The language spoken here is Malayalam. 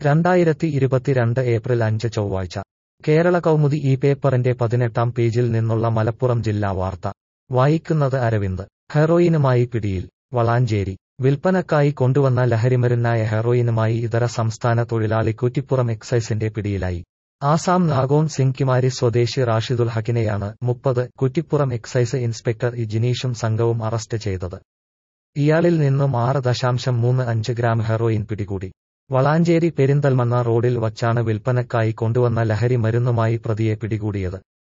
രണ്ടായിരത്തി ഇരുപത്തിരണ്ട് ഏപ്രിൽ അഞ്ച് ചൊവ്വാഴ്ച കേരള കൗമുദി ഈ പേപ്പറിന്റെ പതിനെട്ടാം പേജിൽ നിന്നുള്ള മലപ്പുറം ജില്ലാ വാർത്ത വായിക്കുന്നത് അരവിന്ദ് ഹെറോയിനുമായി പിടിയിൽ വളാഞ്ചേരി വിൽപ്പനക്കായി കൊണ്ടുവന്ന ലഹരിമരുന്നായ ഹെറോയിനുമായി ഇതര സംസ്ഥാന തൊഴിലാളി കുറ്റിപ്പുറം എക്സൈസിന്റെ പിടിയിലായി ആസാം നാഗോൺ സിംഗ്കിമാരി സ്വദേശി റാഷിദുൽ ഹക്കിനെയാണ് മുപ്പത് കുറ്റിപ്പുറം എക്സൈസ് ഇൻസ്പെക്ടർ ഇ ജിനീഷും സംഘവും അറസ്റ്റ് ചെയ്തത് ഇയാളിൽ നിന്നും ആറ് ദശാംശം മൂന്ന് അഞ്ച് ഗ്രാം ഹെറോയിൻ പിടികൂടി വളാഞ്ചേരി പെരിന്തൽമണ്ണ റോഡിൽ വച്ചാണ് വിൽപ്പനക്കായി കൊണ്ടുവന്ന ലഹരി മരുന്നുമായി പ്രതിയെ പിടികൂടിയത്